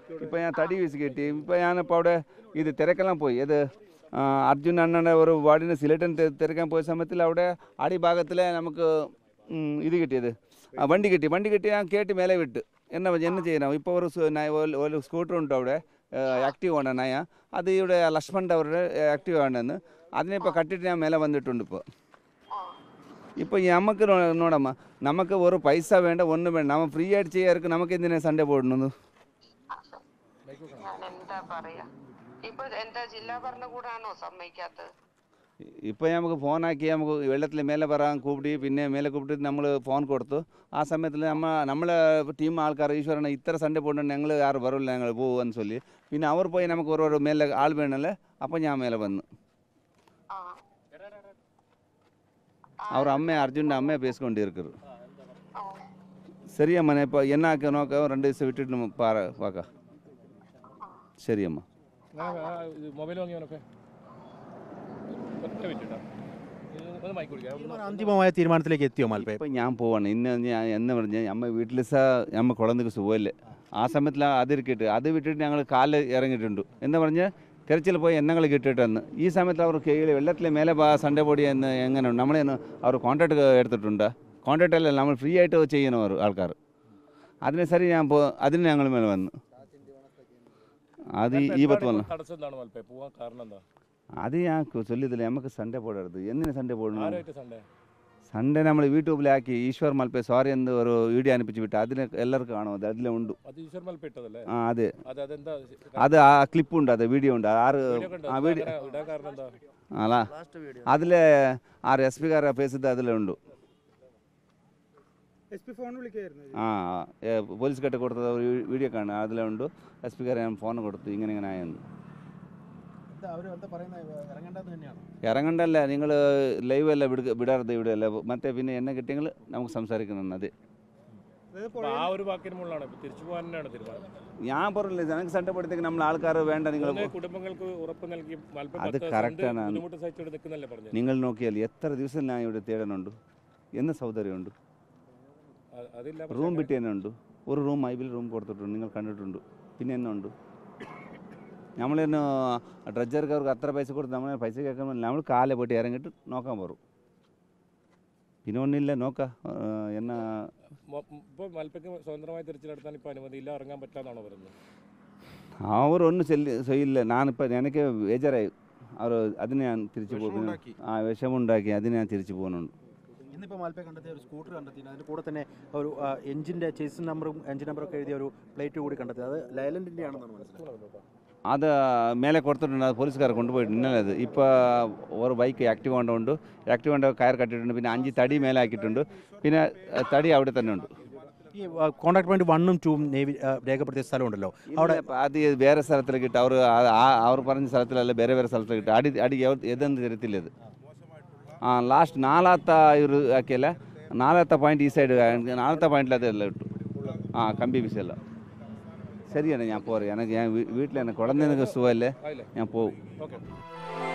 ഇപ്പോൾ ഞാൻ തടി വീശി കിട്ടി ഇപ്പോൾ ഞാനിപ്പോൾ അവിടെ ഇത് തിരക്കെല്ലാം പോയി ഇത് ആ, അർജുൻ അണ്ണൻ്റെ ഒരു വാർഡിന് സിലേറ്റൻ തി- തിരക്കാൻ പോയ സമയത്തിൽ അവിടെ അടിഭാഗത്തിൽ നമുക്ക് ഉം, ഇത് കിട്ടിയത് ആ, വണ്ടി കിട്ടി വണ്ടി കിട്ടി ഞാൻ കേട്ടി മേലെ വിട്ട് എന്നാ என்ன ചെയ്യണം ഇപ്പോൾ ഒരു സു- നയ- ഒരു- ഒരു സ്കൂട്ടർ ഉണ്ട് അവിടെ ആക്റ്റീവ് ആണ് നയ അത് ഇവിടെ ലക്ഷ്മണിൻ്റെ അവരുടെ ആക്റ്റീവ് ആണെന്ന് അതിനിപ്പോൾ കട്ടിട്ട് ഞാൻ മേലെ വന്നിട്ടുണ്ട് ഇപ്പോൾ ഇപ്പോൾ നമുക്ക് നോ- നോടമ്മ നമുക്ക് ഒരു പൈസ വേണ്ട ഒന്നും വേണ്ട നമ്മൾ ഫ്രീ ആയിട്ട് ചെയ്യാർക്ക് നമുക്ക് എന്തിനാ സൺഡേ പോടുന്നത് ഞാൻ എന്താ പറയാ ഇപ്പൊ എന്താ ജില്ലാ ഭരണകൂടാണോ സമ്മതിക്കാത്തത് ഇപ്പോൾ നമുക്ക് ഫോണാക്കി നമുക്ക് വെള്ളത്തിൽ മേലെ വരാൻ കൂപ്പിട്ട് പിന്നെ മേലെ കൂപ്പിട്ട് നമ്മൾ ഫോൺ കൊടുത്തു ആ സമയത്തിൽ നമ്മ നമ്മളെ ടീം ആൾക്കാർ ഈശ്വരനെ ഇത്ര സൺഡേ പോകണം ഞങ്ങൾ யாரும் വരില്ല ഞങ്ങൾ പോകുമെന്ന് சொல்லி പിന്നെ അവർ പോയി നമുക്ക് ഒരു ഒരു മേലെ ആൾ വേണമല്ലേ അപ്പോൾ ഞാൻ മേലെ വന്നു ആ அவர் அம்மையை அர்ஜுன் அம்மையை பேசிக்கொண்டு இருக்கிறது ആ. சரியம்மா நான் இப்போ என்ன ஆக்க நோக்க ரெண்டு ദിവസം விட்டுட்டு நம்ம பாரு பார்க்க சரியம்மா മൊബൈൽ വാങ്ങിയവനൊക്കെ ഒറ്റ വിറ്റിട്ടാ ഒന്ന് മൈക്ക് കുടിക്കാം തീരുമാനം അന്തിമമായ തീരുമാനത്തിലേക്ക് എത്തിയോ മാൽപ്പേ ഇപ്പം ഞാൻ പോവാണ് ഇന്ന് ഞാൻ എന്ന് പറഞ്ഞാൽ അമ്മ വീട്ടിൽ സ അമ്മ കുളന്തുക്ക് സുഖമില്ല ആ സമയത്തിൽ അത് ഇരിക്കട്ട് അത് വിട്ടിട്ട് ഞങ്ങൾ കാലിൽ ഇറങ്ങിയിട്ടുണ്ട് എന്ന് പറഞ്ഞ് തിരച്ചിൽ പോയി എണ്ണങ്ങൾ കിട്ടിയിട്ടെന്ന് ഈ സമയത്ത് അവർ കയ്യിൽ വെള്ളത്തിലെ മേലെ ബാ സൺഡേ പൊടി എന്ന് എങ്ങനെയുണ്ട് നമ്മളെ അവർ കോൺട്രാക്ട് എടുത്തിട്ടുണ്ട് കോൺട്രാക്ട് അല്ല നമ്മൾ ഫ്രീ ആയിട്ട് ചെയ്യണം അവർ ആൾക്കാർ അതിന് സരി ഞാൻ പോ അതിന് ഞങ്ങൾ മേലെ വന്നു അത് ഈ- ഈ പത്ത് വന്നു തടസ്സം എന്താണ് മൽപ്പേ പോവാൻ കാരണം എന്താ അത് ഞാൻ ചൊല്ലിയതില്ല നമുക്ക് സൺഡേ പോടരുത് എന്തിനു സൺഡേ പോടണം ആരായിട്ട് സൺഡേ സൺഡേ നമ്മൾ യൂട്യൂബിലാക്കി ഈശ്വർ മൽപ്പേ സോറി എന്ന് ഒരു വീഡിയോ അനുപ്പിച്ച് വിട്ട് അതിന് എല്ലാവർക്കും കാണും അത് അതിലെ ഉണ്ട് അത് ഈശ്വർ മൽപ്പ ഇട്ടതല്ലേ ആ അതെ അത് അതെന്താ അത് ആ ക്ലിപ്പ് ഉണ്ട് അത് വീഡിയോ ഉണ്ട് ആറ് വീഡിയോ കണ്ടോ? ആ വീഡിയോ അങ്ങനെ ഇടാൻ കാരണം എന്താ അല്ല അതിൽ ആറ് എസ് പി കാരെ പേസത് അതിലുണ്ട് എസ് പി ഫോൺ വിളിക്കായിരുന്നു ആ ഏ, പോലീസ് കെട്ട് കൊടുത്തത് ഒരു വീഡിയോ കാണും അതിലുണ്ട് എസ് പി കാരെ ഞാൻ ഫോൺ കൊടുത്തു ഇങ്ങനെ ഇങ്ങനെ ആയെന്ന് അവർ എന്താ പറയുന്നത് ഇറങ്ങേണ്ടത് തന്നെയാണോ ഇറങ്ങണ്ടല്ല നിങ്ങൾ ലൈവ് അല്ല വിട വിടാറത് ഇവിടെ അല്ല മറ്റേ പിന്നെ എന്നെ കിട്ടിയെങ്കിൽ നമുക്ക് സംസാരിക്കണം അതെ അതായത് അപ്പൊ ആ ഒരു വാക്കിന് മുകളിലാണ് ഇപ്പൊ തിരിച്ചു പോകാൻ തന്നെയാണ് തീരുമാനം ഞാൻ പറഞ്ഞില്ല ഞങ്ങൾക്ക് സൺഡേ പോടത്തേക്ക് നമ്മൾ ആൾക്കാർ വേണ്ട നിങ്ങൾ മൂന്ന് കുടുംബങ്ങൾക്ക് ഉറപ്പ് നൽകി മൽപ്പ അത് പത്ത് correct സെന്റ് ആണ്. ബുദ്ധിമുട്ട് സഹിച്ചോട് നിൽക്കുന്നല്ലേ പറഞ്ഞു നിങ്ങൾ നോക്കിയാൽ എത്ര ദിവസം ഞാൻ ഇവിടെ തേടണുണ്ട് എന്ന് സൗകര്യമുണ്ട് അതില്ല പക്ഷേ റൂം അങ്ങനെ- വിട്ട് തന്നെ ഉണ്ട് ഒരു റൂം ഐബിൽ റൂം കൊടുത്തിട്ടുണ്ട് നിങ്ങൾ കണ്ടിട്ടുണ്ട് പിന്നെ എന്നെ ഉണ്ട് നമ്മളെന്നെ ഡ്രഡ്ജർക്ക് അവർക്ക് അത്ര പൈസ കൊടുത്ത് നമ്മൾ പൈസ കേൾക്കാൻ നമ്മൾ കാലെ പോയിട്ട് ഇറങ്ങിയിട്ട് നോക്കാൻ പോറും പിന്നെ ഒന്നില്ല നോക്കാം എന്നാ മൊ- ഇപ്പൊ മൽപ്പയ്ക്ക് സ്വതന്ത്രമായി തിരച്ചിൽ നടത്താൻ ഇപ്പൊ അനുമതി ഇല്ല ഇറങ്ങാൻ പറ്റാന്നാണോ പറയുന്നത് അവർ ഒന്നും ചെല്ലി ചെയ്യില്ല ഞാനിപ്പോൾ എനിക്ക് ബേജാറായി അവർ അതിന് ഞാൻ തിരിച്ചു പോകുന്നു വിഷമമുണ്ടാക്കി. ആ വിഷമുണ്ടാക്കി അതിന് ഞാൻ തിരിച്ചു പോകുന്നുണ്ട് ഇന്നിപ്പോൾ മാൽപ്പേ കണ്ടെത്തിയ ഒരു സ്കൂട്ടർ കണ്ടെത്തി അതിൻ്റെ കൂടെ തന്നെ ഒരു എഞ്ചിൻ്റെ ചേസിൻ നമ്പറും എഞ്ചിൻ നമ്പറൊക്കെ എഴുതിയ ഒരു പ്ലേറ്റ് കൂടി കണ്ടെത്തി അത് ലൈലൻഡിൻ്റെ ആണെന്നാണ് മനസ്സിലായത് അത് മേലെ കൊടുത്തിട്ടുണ്ട് അത് പോലീസുകാർ കൊണ്ടുപോയിട്ട് ഇന്നലെ അത് ഇപ്പോൾ ഒരു ബൈക്ക് ആക്റ്റീവ് ഹോണ്ട ഉണ്ട് ആക്റ്റീവ് ഹോണ്ട കയർ കട്ടിട്ടുണ്ട് പിന്നെ അഞ്ച് തടി മേലെ ആക്കിയിട്ടുണ്ട് പിന്നെ അഹ്, തടി അവിടെ തന്നെ ഉണ്ട് ഈ കോൺടാക്ട് പോയിന്റ് വണ്ണും ടൂവും നേവി ആ, രേഖപ്പെടുത്തിയ സ്ഥലമുണ്ടല്ലോ അവിടെ അവിടെ അത് വേറെ സ്ഥലത്തിലേക്ക് ഇട്ട് അവർ അവർ പറഞ്ഞ സ്ഥലത്തിലല്ല ಬೇರೆ ಬೇರೆ സ്ഥലത്തിലേക്ക് ಇಟ್ಟು ಅಡಿ ಅಡಿ ಯಾವ ಎದಂದು ತಿರುತ್ತಿಲ್ಲ ಇದು ಹಾಂ ಲಾಸ್ಟ್ ನಾಲ್ತ ಇವರು ಹಾಕಿಲ್ಲ ನಾಲ್ತ ಪಾಯಿಂಟ್ ಈ ಸೈಡ್ ನಾಲ್ತ ಪಾಯಿಂಟ್ல ಅದೆಲ್ಲ ಇಟ್ಟು ಹಾಂ കമ്പി വിസല്ല ശരിയാണ് ഞാൻ പോരെ എനിക്ക് ഞാൻ വീട്ടിൽ എനിക്ക് കുഴந்தைஎனக்கு സുഖമല്ലേ ആയില്ലേ ഞാൻ പോവും ഓക്കെ